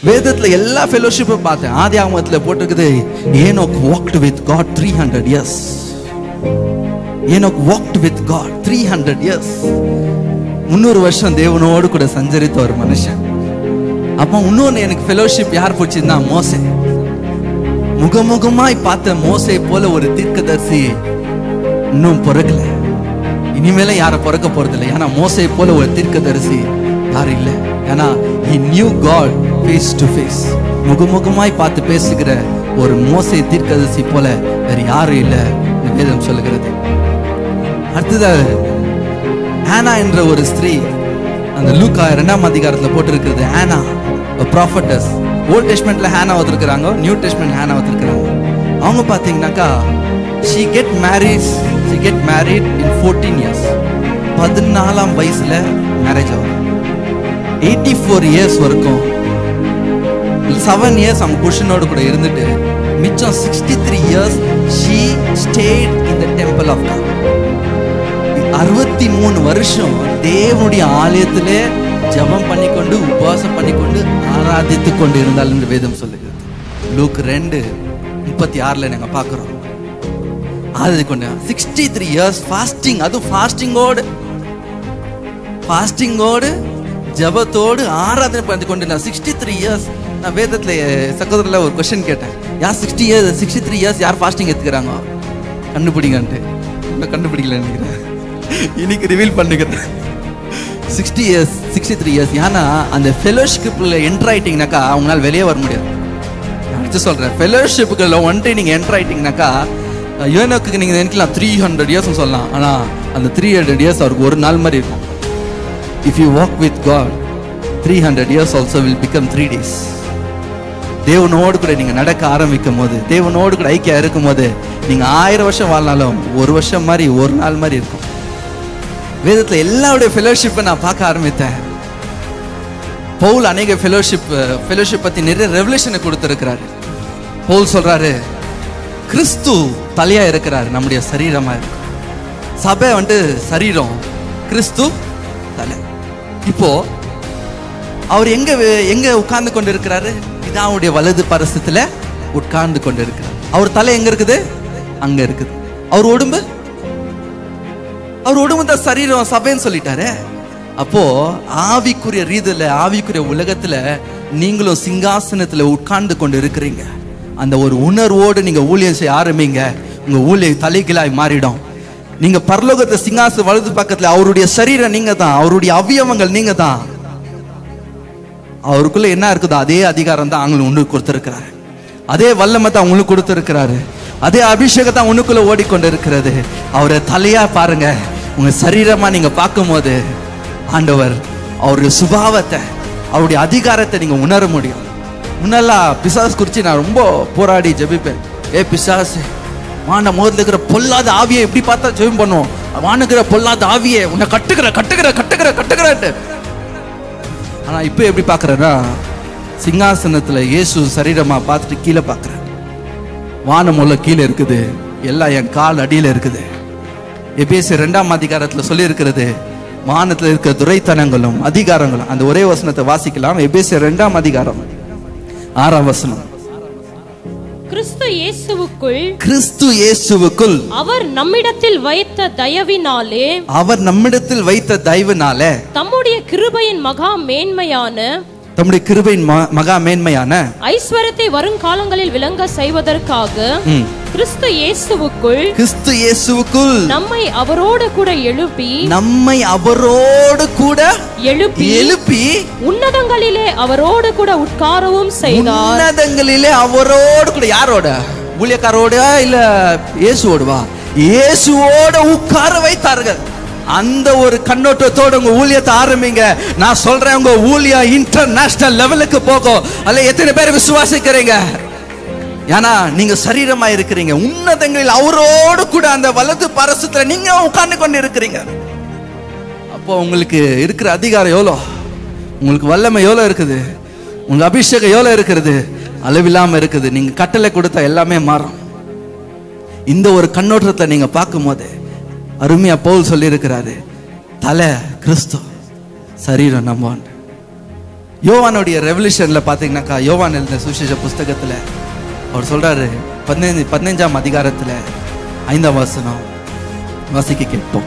வேதத்துல எல்லா ஃபெலோஷிப்பும் பார்த்தேன் ஆதி ஆகமத்துல போட்டிருக்குது Enoch walked with God three hundred years Enoch walked with God three hundred years முந்நூறு வருஷம் தேவனோடு கூட சஞ்சரித்த ஒரு மனுஷன் அப்போ இன்னொன்னு எனக்கு ஃபெலோஷிப் யார் பிடிச்சிருந்தா மோசே முகமுகமாய் பார்த்த மோசே போல ஒரு தீர்க்கதரிசி இன்னும் பிறக்கல இனிமேல யாரை பிறக்க போறதில்லை ஏன்னா மோசே போல ஒரு தீர்க்கதரிசி யாரும் இல்லை ஏன்னா he knew God face to face முகமுகமாய் பார்த்து பேசுகிற ஒரு மோசே தீர்க்கதரிசி போல வேற யாரும் இல்லை இந்த வேதம் சொல்லுகிறது அடுத்ததாக ஆனா என்ற ஒரு ஸ்திரீ அந்த லூக்கா இரண்டாம் அதிகாரத்துல போட்டிருக்கிறது ஆனா ப்ராஃபட்டஸ் ஓல்ட் டெஸ்ட்மெண்ட்ல ஹேனா வந்திருக்கிறாங்க நியூ டெஸ்ட்மெண்ட் ஹேனா வந்திருக்கிறாங்க அவங்க பார்த்தீங்கன்னாக்கா she get marriage she get married in fourteen years பதினாலாம் வயசுல மேரேஜ் ஆகும் எயிட்டி ஃபோர் இயர்ஸ் வரைக்கும் செவன் இயர்ஸ் அவங்க புருஷனோடு கூட இருந்துட்டு மிச்சம் sixty three years she stayed in the temple of God அறுபத்தி மூணு வருஷம் தேவனுடைய ஆலயத்திலே ஜெபம் பண்ணிக்கொண்டு உபவாசம் பண்ணிக்கொண்டு ஆராதித்து கொண்டு இருந்தால் என்று வேதம் சொல்லுகிறது லூக் ரெண்டு முப்பத்தி ஆறுல நாங்க பார்க்கிறோம் ஆராதி கொண்டு சிக்ஸ்டி த்ரீ இயர்ஸ் ஃபாஸ்டிங் அதுவும் ஃபாஸ்டிங்கோடு ஃபாஸ்டிங்கோடு ஜபத்தோடு ஆராதனை பண்ணி கொண்டு நான் சிக்ஸ்டி த்ரீ இயர்ஸ் நான் வேதத்தில் சகோதரில் ஒரு கொஸ்டின் கேட்டேன் யார் sixty years sixty three years யார் ஃபாஸ்டிங் எடுத்துக்கிறாங்க கண்டுபிடிங்கன்ட்டு இன்னும் கண்டுபிடிக்கல நினைக்கிறேன் இன்னைக்கு ரிவீல் பண்ணுகிறேன் sixty years sixty three years ஏன்னா அந்த ஃபெலோஷிப்பில் என்டர் ஆயிட்டீங்கனாக்கா அவங்களால வெளியே வர முடியாது அடுத்து சொல்கிறேன் ஃபெலோஷிப்புக்குள்ள ஒன்றை நீங்கள் என்டர் ஆயிட்டீங்கனாக்கா யோனோக்கு நீங்கள் நினைக்கலாம் த்ரீ ஹண்ட்ரட் இயர்ஸ்னு சொல்லலாம் ஆனால் அந்த த்ரீ ஹண்ட்ரட் இயர்ஸ் அவருக்கு ஒரு நாள் மாதிரி இருக்கும் if you walk with God three hundred years also will become three days தேவனோடு கூட நீங்க நடக்க ஆரம்பிக்கும் போது தேவனோடு கூட ஐக்கியம் இருக்கும் போது நீங்க ஆயிரம் வருஷம் வாழ்னாலும் ஒரு வருஷம் மாதிரி ஒரு நாள் மாதிரி இருக்கும் வேதத்துல எல்லாருடைய ஃபெலோஷிப்பை நான் பார்க்க ஆரம்பித்தேன் பவுல் அநேக ஃபெலோஷிப் ஃபெலோஷிப் பத்தி நிறைய ரெவலேஷனை கொடுத்திருக்கிறாரு பவுல் சொல்றாரு கிறிஸ்து தலையா இருக்கிறாரு நம்முடைய சரீரமா இருக்கு சபை வந்துட்டு சரீரம் கிறிஸ்து தலை இப்போ அவர் எங்க வே- எங்க உட்கார்ந்து கொண்டு இருக்கிறாரு பிதாவுடைய வலது பரசத்துல உட்கார்ந்து கொண்டு இருக்கிறார் அவர் தலை எங்க இருக்குது அங்க இருக்குது அவர் உடம்பு அவர் உடம்பு தான் சரீரம் சபைன்னு சொல்லிட்டாரு அப்போ ஆவிக்குரிய ரீதியில ஆவிக்குரிய உலகத்துல நீங்களும் சிங்காசனத்துல உட்கார்ந்து கொண்டு இருக்கிறீங்க அந்த ஒரு உணர்வோடு நீங்க ஊழியம் செய்ய ஆரம்பிங்க உங்க ஊழிய தலைகளாய் மாறிடும் நீங்க பரலோகத்தை சிங்காசன வலது பக்கத்துல அவருடைய சரீரம் நீங்க தான் அவருடைய அவயவங்கள் நீங்க தான் அவருக்குள்ள என்ன இருக்குதோ அதே அதிகாரம் தான் அவங்களுக்கு உங்களுக்கு கொடுத்திருக்கிறாரு அதே வல்லமை தான் உங்களுக்கு கொடுத்திருக்கிறாரு அதே அபிஷேகம் தான் உனக்குள்ள ஓடிக்கொண்டு இருக்கிறது அவரை தலையா பாருங்க உங்க சரீரமா நீங்க பார்க்கும்போது ஆண்டவர் அவருடைய சுபாவத்தை அவருடைய அதிகாரத்தை நீங்க உணர முடியும் முன்னெல்லாம் பிசாஸ் குறித்து நான் ரொம்ப போராடி ஜெபிப்பேன் ஏ பிசாசு வான முதல்ல இருக்கிற பொல்லாத ஆவியை எப்படி பார்த்தா ஜெபம் பண்ணுவோம் வானுக்கிற பொல்லாத ஆவியை உன்னை கட்டுக்கிற கட்டுக்கிற கட்டுக்கிற கட்டுக்கிறேன்ட்டு ஆனா இப்போ எப்படி பார்க்கறேன்னா சிங்காசனத்துல இயேசு சரீரமா பார்த்துட்டு கீழே பார்க்கறேன் வானம் உள்ள கீழே இருக்குது எல்லாம் என் கால் அடியில இருக்குது எபேசி ரெண்டாம் அதிகாரத்துல சொல்லி இருக்கிறது வானத்துல இருக்க துரைத்தனங்களும் அதிகாரங்களும் அந்த ஒரே வசனத்தை வாசிக்கலாம் எபேசி ரெண்டாம் அதிகாரம் ஆறாம் வசனம் கிறிஸ்து இயேசுவுக்குள் கிறிஸ்து இயேசுவுக்குள் அவர் நம்மிடத்தில் வைத்த தயவினாலே அவர் நம்மிடத்தில் வைத்த தயவுனால தம்முடைய கிருபையின் மகா மேன்மையான தம்முடைய கிருபையின் ம- மகா மேன்மையான ஐஸ்வரத்தை வருங்காலங்களில் விளங்க செய்வதற்காக ம், கிறிஸ்து இயேசுவுக்குள் கிறிஸ்து இயேசுவுக்குள் நம்மை அவரோடு கூட எழுப்பி நம்மை அவரோடு கூட எழுப்பி எழுப்பி உன்னதங்களிலே அவரோடு கூட உட்காரவும் செய்தார் உன்னதங்களிலே அவரோடு கூட யாரோட ஊழியக்காரோட இல்ல இயேசுவோடுவா இயேசுவோட உட்கார வைத்தார்கள் அந்த ஒரு கண்ணோட்டத்தோட உங்க ஊழியத்தை ஆரம்பிங்க நான் சொல்றேன் உங்க ஊழியம் இன்டர்நேஷனல் லெவலுக்கு போகும் அல்ல எத்தனை பேர் விசுவாசிக்கிறீங்க ஏன்னா நீங்க சரீரமா இருக்கிறீங்க உன்னதங்களில் அவரோடு கூட அந்த வலது பரசத்துல நீங்க உட்கார்ந்து கொண்டு இருக்கிறீங்க அப்போ உங்களுக்கு இருக்கிற அதிகாரம் எவ்வளோ உங்களுக்கு வல்லமை எவ்வளோ இருக்குது உங்க அபிஷேகம் எவ்வளோ இருக்கிறது அளவில்லாம இருக்குது நீங்க கட்டளை கொடுத்தா எல்லாமே மாறும் இந்த ஒரு கண்ணோட்டத்தை நீங்க பார்க்கும்போது அருமையா பவுல் சொல்லியிருக்கிறாரு தலை கிறிஸ்து சரீரம் நம்ம யோவானுடைய ரெவல்யூஷன்ல பாத்தீங்கன்னாக்கா யோவான் எழுதின சுவிசேஷ புஸ்தகத்துல அவர் சொல்றாரு பதினைஞ்சு பதினைஞ்சாம் அதிகாரத்துல ஐந்தாம் வசனம் வாசிக்க கேட்போம்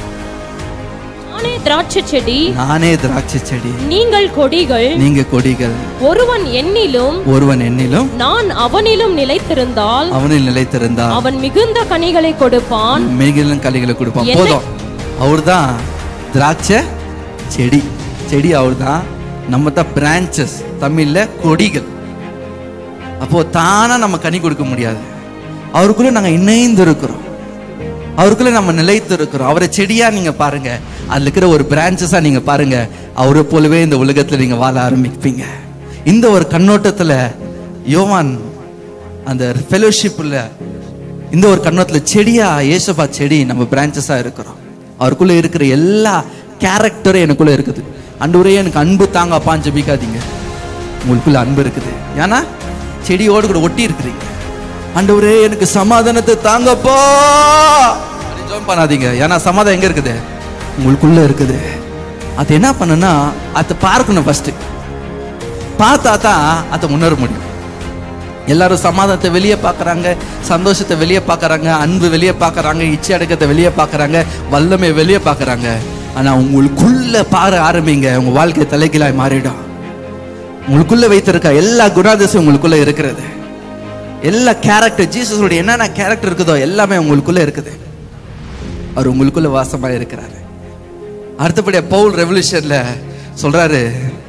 நானே திராட்சை செடி நானே திராட்சை செடி நீங்கள் கொடிகள் நீங்க கொடிகள் ஒருவன் என்னிலும் ஒருவன் என்னிலும் நான் அவனிலும் நிலைத்திருந்தால் அவனில் நிலைத்திருந்தால் அவன் மிகுந்த கனிகளை கொடுப்பான் மிகிலும் கலிகளை கொடுப்பான் என்ன? போதும் அவர்தான் திராட்சை செடி செடி அவர்தான் நம்ம தான் பிரான்ச்சஸ் தமிழ்ல கொடிகள் அப்போ தானா நம்ம கனி கொடுக்க முடியாது அவருக்குள்ள நாங்க இணைந்து இருக்கிறோம் அவருக்குள்ள நம்ம நிலைத்து இருக்கிறோம் அவரை செடியா நீங்க பாருங்க அதுல இருக்கிற ஒரு பிரான்ச்சஸா நீங்க பாருங்க அவரை போலவே இந்த உலகத்துல நீங்க வாழ ஆரம்பிப்பீங்க இந்த ஒரு கண்ணோட்டத்துல யோவான் அந்த ஃபெலோஷிப்ல இந்த ஒரு கண்ணோட்டத்துல செடியா ஏசப்பா செடி நம்ம பிரான்ச்சஸா இருக்கிறோம் அவருக்குள்ள இருக்கிற எல்லா கேரக்டரும் எனக்குள்ள இருக்குது அன்றுவரே எனக்கு அன்பு தாங்க அப்பான்னு ஜெபிக்காதீங்க உங்களுக்குள்ள அன்பு இருக்குது ஏன்னா செடியோடு கூட ஒட்டி இருக்கிறீங்க ஆண்டவரே எனக்கு சமாதானத்தை தாங்கப்பா அப்படின்னு ஜெபம் பண்ணாதீங்க ஏன்னா சமாதானம் எங்க இருக்குது உங்களுக்குள்ள இருக்குது அது என்ன பண்ணுன்னா அதை பார்க்கணும் ஃபர்ஸ்ட் பார்த்தா தான் அதை முன்னேற முடியும் எல்லாரும் சமாதானத்தை வெளியே பார்க்கறாங்க சந்தோஷத்தை வெளியே பார்க்கறாங்க அன்பு வெளியே பார்க்கறாங்க இச்சை அடக்கத்தை வெளியே பார்க்கறாங்க வல்லமை வெளியே பார்க்கறாங்க ஆனா உங்களுக்குள்ள பார ஆரம்பிங்க உங்க வாழ்க்கை தலைகீழாய் மாறிடும் உங்களுக்குள்ள வைத்திருக்க எல்லா குணாதிசயம் உங்களுக்குள்ள இருக்கிறது எல்லா கேரக்டர் ஜீசஸோட என்னென்ன கேரக்டர் இருக்குதோ எல்லாமே உங்களுக்குள்ள இருக்குது அவர் உங்களுக்குள்ள வாசமா இருக்கிறாரு அடுத்தபடியா பவுல் ரெவல்யூஷன்ல சொல்றாரு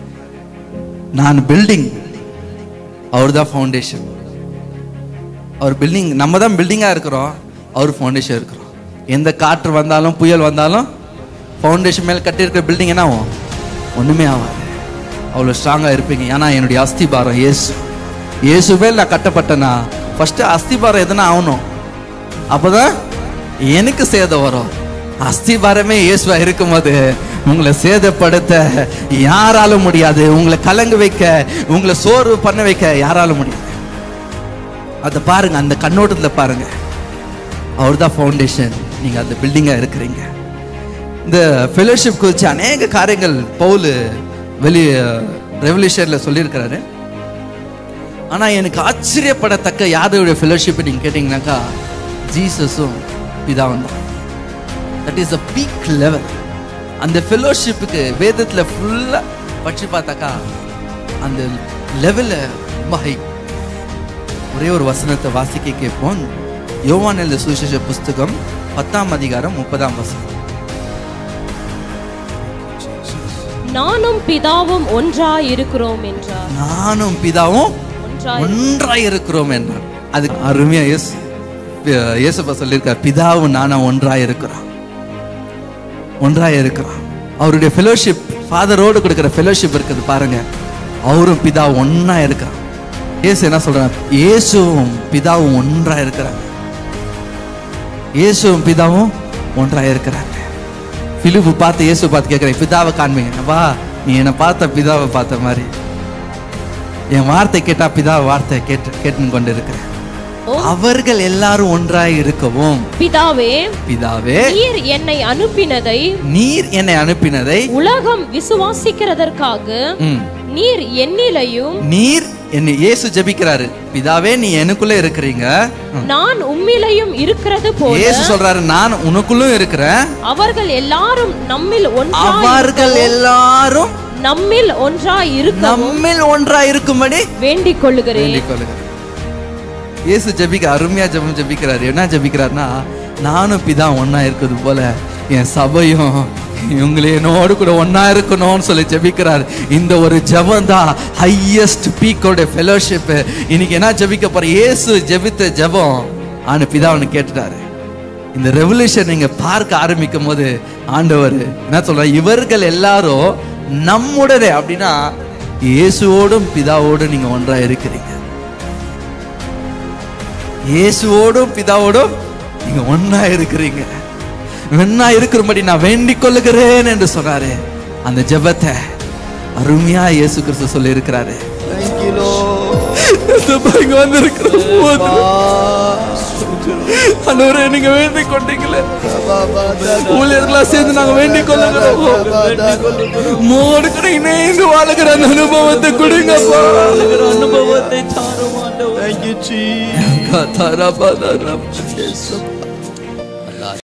நான் பில்டிங் அவர் தான் ஃபவுண்டேஷன் அவர் பில்டிங் நம்ம தான் பில்டிங்காக இருக்கிறோம் அவர் ஃபவுண்டேஷன் இருக்கிறோம் எந்த காற்று வந்தாலும் புயல் வந்தாலும் ஃபவுண்டேஷன் மேல் கட்டியிருக்கிற பில்டிங் என்ன ஆகும் ஒன்றுமே ஆகாது அவ்வளோ ஸ்ட்ராங்காக இருப்பீங்க ஏன்னா என்னுடைய அஸ்திபாரம் இயேசு இயேசு மேல் நான் கட்டப்பட்டேன்னா ஃபஸ்ட்டு அஸ்திபாரம் எதுனா ஆகணும் அப்போதான் எனக்கு சேதம் வரும் அஸ்திபாரமே இயேசுவா இருக்கும்போது உங்களை சேதப்படுத்த யாராலும் முடியாது உங்களை கலங்க வைக்க உங்களை சோர்வு பண்ண வைக்க யாராலும் முடியாது அதை பாருங்க அந்த கண்ணோட்டத்துல பாருங்க அவர் தான் ஃபவுண்டேஷன் நீங்க அந்த பில்டிங்கா இருக்கிறீங்க இந்த ஃபெலோஷிப் குறித்து அநேக காரியங்கள் பவுல் வெளியே ரெவல்யூஷன்ல சொல்லியிருக்கிறாரு ஆனா எனக்கு ஆச்சரியப்படத்தக்க யாருடைய ஃபெலோஷிப் நீங்க கேட்டீங்கன்னாக்கா ஜீசஸும் பிதாவும் தான் that is a peak level அந்த ஃபெலோஷிப்புக்கு வேதத்துல ஃபுல்லா படிச்சு பார்த்தாக்கா அந்த லெவல்ல ரொம்ப ஹை ஒரே ஒரு வசனத்தை வாசிக்க கேட்போம் யோவான் எழுத சுவிசேஷ புஸ்தகம் பத்தாம் அதிகாரம் முப்பதாம் வசனம் நானும் பிதாவும் ஒன்றாய் இருக்கிறோம் என்றார் நானும் பிதாவும் ஒன்றாய் ஒன்றாய் இருக்கிறோம் என்றார் அது அருமையா இயேசு இயேசுப்பா சொல்லியிருக்கார் பிதாவும் நானும் ஒன்றாய் இருக்கிறோம் ஒன்றாய் இருக்கிறோம் அவருடைய ஃபெலோஷிப் ஃபாதரோடு கொடுக்கிற ஃபெலோஷிப் இருக்குது பாருங்க அவரும் பிதாவும் ஒன்றா இருக்கிறான் இயேசு என்ன சொல்றாங்க இயேசுவும் பிதாவும் ஒன்றா இருக்கிறாங்க இயேசுவும் பிதாவும் ஒன்றா இருக்கிறாங்க பிலிப்பு பார்த்து இயேசு பார்த்து கேட்கிறேன் பிதாவை காண்பீங்க வா நீ என்னை பார்த்த பிதாவை பார்த்த மாதிரி என் வார்த்தை கேட்டா பிதா வார்த்தை கேட்டு கேட்டு கொண்டு இருக்கிறேன் ஓ அவர்கள் எல்லாரும் ஒன்றாய் இருக்கவும் பிதாவே பிதாவே நீர் என்னை அனுப்பினதை நீர் என்னை அனுப்பினதை உலகம் விசுவாசிக்கிறதற்காக ம், நீர் என்னிலையும் நீர் என்னை இயேசு ஜெபிக்கிறாரு பிதாவே நீ எனக்குள்ள இருக்கிறீங்க ம். நான் உம்மிலையும் இருக்கிறது போல இயேசு சொல்றாரு நான் உனக்குள்ளும் இருக்கிறேன் அவர்கள் எல்லாரும் நம்மில் ஒன்றாய் அவர்கள் எல்லாரும் நம்மில் ஒன்றாய் இருக்க நம்மில் ஒன்றா இருக்கும்படி வேண்டிக் கொள்ளுகிறேன் வேண்டிக் கொள்ளுங்க இயேசு ஜெபிக்க அருமையா ஜெபம் ஜெபிக்கிறாரு என்ன ஜெபிக்கிறாருன்னா நானும் பிதா ஒண்ணா இருக்குது போல என் சபையும் இவங்களே என்னோடு கூட ஒண்ணா இருக்கணும்னு சொல்லி ஜெபிக்கிறார் இந்த ஒரு ஜெபம் தான் ஹையஸ்ட் பீக்கோட ஃபெலோஷிப் இன்னைக்கு என்ன ஜெபிக்க போற இயேசு ஜெபித்த ஜெபம் ஆண்டு பிதாவனு கேட்டுட்டாரு இந்த ரெவல்யூஷன் நீங்க பார்க்க ஆரம்பிக்கும் போது ஆண்டவர் என்ன சொல்ற இவர்கள் எல்லாரும் நம்முடனே அப்படின்னா இயேசுவோடும் பிதாவோடும் நீங்க ஒன்றா இருக்கிறீங்க இயேசுவோடும் பிதாவோடும் நீங்க ஒண்ணா இருக்கிறீங்க ஒண்ணா இருக்கிறபடி நான் வேண்டிக் கொள்ளுகிறேன் என்று சொன்னாரு அந்த ஜெபத்தை அருமையா இயேசு கிறிஸ்து சொல்லி இருக்கிறாரு இங்க வந்து அன்னூரே நீங்க வேண்டிக் கொண்டீங்களே ஊழியர்களா சேர்ந்து நாங்க வேண்டிக் கொள்ளுகிறோம் மோடு கூட இணைந்து வாழுகிற அந்த அனுபவத்தை கொடுங்கப்பா அனுபவத்தை தாரும் ஆண்டவர் கதரபதரம்.